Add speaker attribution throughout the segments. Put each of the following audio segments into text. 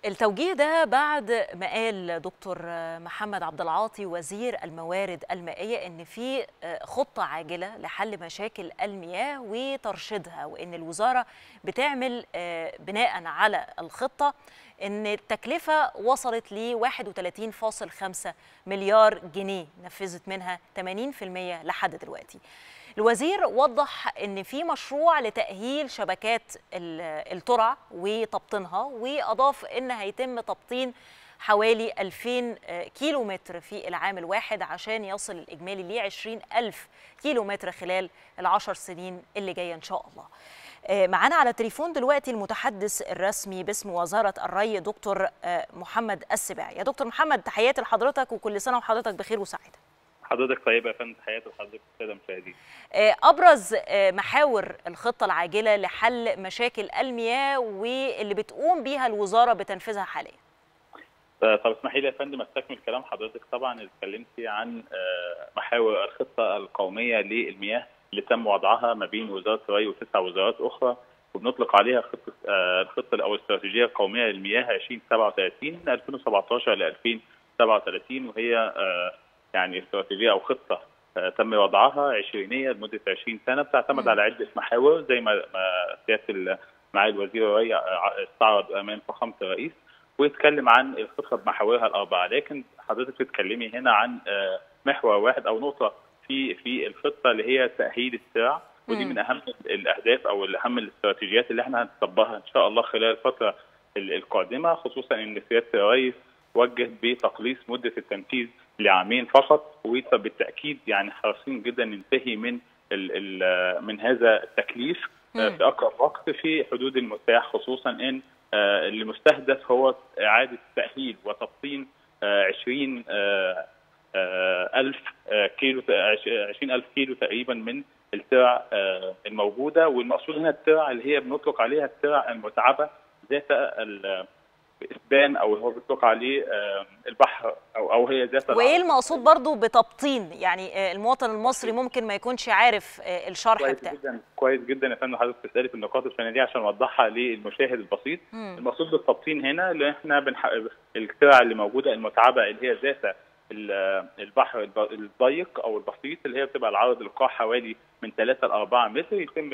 Speaker 1: التوجيه ده بعد ما قال دكتور محمد عبد العاطي وزير الموارد المائيه ان في خطه عاجله لحل مشاكل المياه وترشيدها وان الوزاره بتعمل بناء على الخطه ان التكلفه وصلت ل 31.5 مليار جنيه نفذت منها 80% لحد دلوقتي. الوزير وضح ان في مشروع لتاهيل شبكات الترع وتبطينها واضاف ان هيتم تبطين حوالي 2000 كيلو متر في العام الواحد عشان يصل الاجمالي ل 20 ألف كيلو متر خلال العشر سنين اللي جايه ان شاء الله معانا على التليفون دلوقتي المتحدث الرسمي باسم وزاره الري دكتور محمد السباع يا دكتور محمد تحياتي لحضرتك وكل سنه وحضرتك بخير وسعاده
Speaker 2: حضرتك طيبه يا فندم تحياتي لحضرتك الساده المشاهدين.
Speaker 1: ابرز محاور الخطه العاجله لحل مشاكل المياه واللي بتقوم بيها الوزاره بتنفيذها حاليا.
Speaker 2: طب اسمحي لي يا فندم استكمل كلام حضرتك طبعا اتكلمتي عن محاور الخطه القوميه للمياه اللي تم وضعها ما بين وزاره الري وتسع وزارات اخرى وبنطلق عليها خطه الخطه او الاستراتيجيه القوميه للمياه 2037 من 2017 ل 2037 وهي يعني استراتيجيه او خطه تم وضعها عشرينيه لمده 20 سنه بتعتمد م. على عده محاور زي ما سياده معالي الوزير الري استعرض امام فخامه الرئيس ويتكلم عن الخطه بمحاورها الاربعه لكن حضرتك بتتكلمي هنا عن محور واحد او نقطه في في الخطه اللي هي تاهيل الترع ودي من اهم الاهداف او اهم الاستراتيجيات اللي احنا هنطبقها ان شاء الله خلال الفتره القادمه خصوصا ان سياده الرئيس وجه بتقليص مده التنفيذ لعامين فقط وبالتاكيد يعني حريصين جدا ننتهي من ال ال من هذا التكليف في اقرب وقت في حدود المتاح خصوصا ان اللي مستهدف هو اعاده تاهيل وتبطين 20 ألف كيلو 20 ألف كيلو تقريبا من الترع الموجوده والمقصود هنا الترع اللي هي بنطلق عليها الترع المتعبه ذات اسبان او هو بيطلق عليه البحر او او هي ذات
Speaker 1: وايه المقصود برضو بتبطين يعني المواطن المصري ممكن ما يكونش عارف الشرح
Speaker 2: كويس
Speaker 1: بتاعه
Speaker 2: جدا كويس جدا يا فندم حضرتك بتسالي في النقاط الفنيه دي عشان اوضحها للمشاهد البسيط مم. المقصود بالتبطين هنا اللي احنا بنح... الترع اللي موجوده المتعبه اللي هي ذات البحر الضيق او البسيط اللي هي بتبقى العرض القاع حوالي من 3 ل 4 متر يتم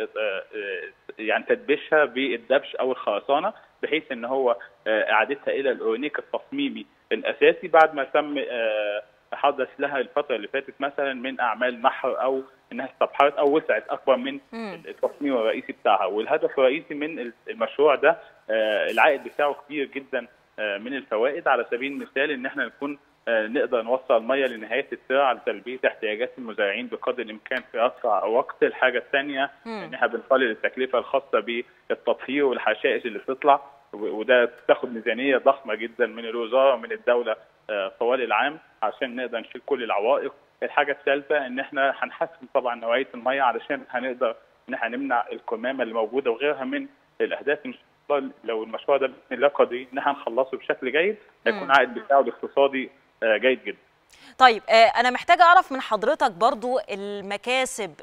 Speaker 2: يعني تدبيشها بالدبش او الخرسانه بحيث ان هو اعادتها الى الاورنيك التصميمي الاساسي بعد ما تم حدث لها الفتره اللي فاتت مثلا من اعمال نحر او انها استبحرت او وسعت اكبر من التصميم الرئيسي بتاعها والهدف الرئيسي من المشروع ده العائد بتاعه كبير جدا من الفوائد على سبيل المثال ان احنا نكون نقدر نوصل الميه لنهايه الترع لتلبيه احتياجات المزارعين بقدر الامكان في اسرع وقت، الحاجه الثانيه ان احنا بنقلل التكلفه الخاصه بالتطهير والحشائش اللي بتطلع وده بتاخد ميزانيه ضخمه جدا من الوزاره ومن الدوله طوال العام عشان نقدر نشيل كل العوائق، الحاجه الثالثه ان احنا هنحسن طبعا نوعيه الميه علشان هنقدر ان احنا نمنع القمامه اللي موجوده وغيرها من الاهداف ان شاء الله لو المشروع ده باذن الله قادرين ان احنا نخلصه بشكل جيد هيكون عائد بتاعه الاقتصادي جيد جدا
Speaker 1: طيب انا محتاجه اعرف من حضرتك برضو المكاسب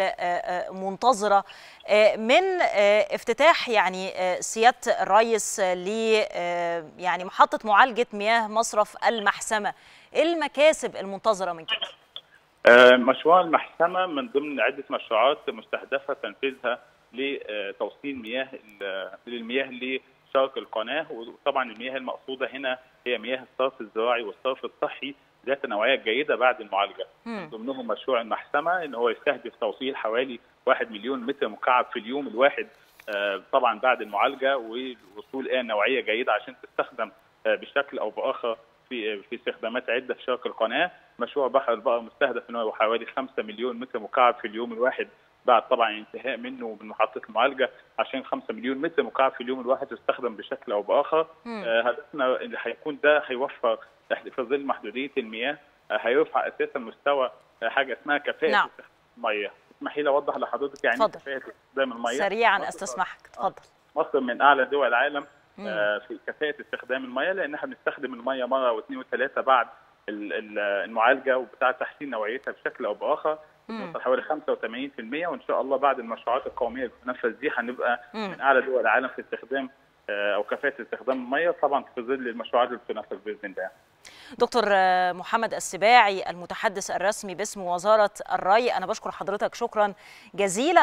Speaker 1: المنتظره من افتتاح يعني سياده الرئيس ل يعني محطه معالجه مياه مصرف المحسمه ايه المكاسب المنتظره من كده
Speaker 2: مشروع المحسمه من ضمن عده مشروعات مستهدفه تنفيذها لتوصيل مياه للمياه لشرق القناه وطبعا المياه المقصوده هنا هي مياه الصرف الزراعي والصرف الصحي ذات نوعيه جيده بعد المعالجه من ضمنهم مشروع المحسمه ان هو يستهدف توصيل حوالي 1 مليون متر مكعب في اليوم الواحد طبعا بعد المعالجه والوصول الى نوعيه جيده عشان تستخدم بشكل او باخر في في استخدامات عده في شرق القناه مشروع بحر البقر مستهدف ان هو حوالي 5 مليون متر مكعب في اليوم الواحد بعد طبعا انتهاء منه من محطه المعالجه عشان 5 مليون متر مكعب في اليوم الواحد يستخدم بشكل او باخر هدفنا اللي هيكون ده هيوفر في ظل محدوديه المياه هيرفع اساسا مستوى حاجه اسمها كفاءه
Speaker 1: نعم.
Speaker 2: الميه اسمحي لي اوضح لحضرتك يعني
Speaker 1: اتفضل.
Speaker 2: كفاءه استخدام الميه
Speaker 1: سريعا استسمحك اتفضل
Speaker 2: مصر من اعلى دول العالم في كفاءه استخدام الميه لان احنا بنستخدم الميه مره واثنين وثلاثه بعد المعالجه وبتاع تحسين نوعيتها بشكل او باخر بنوصل حوالي 85% وان شاء الله بعد المشروعات القوميه اللي بتنفذ دي هنبقى من اعلى دول العالم في استخدام او كفاءه استخدام الميه طبعا في ظل المشروعات اللي بتنفذ باذن الله.
Speaker 1: دكتور محمد السباعي المتحدث الرسمي باسم وزاره الري انا بشكر حضرتك شكرا جزيلا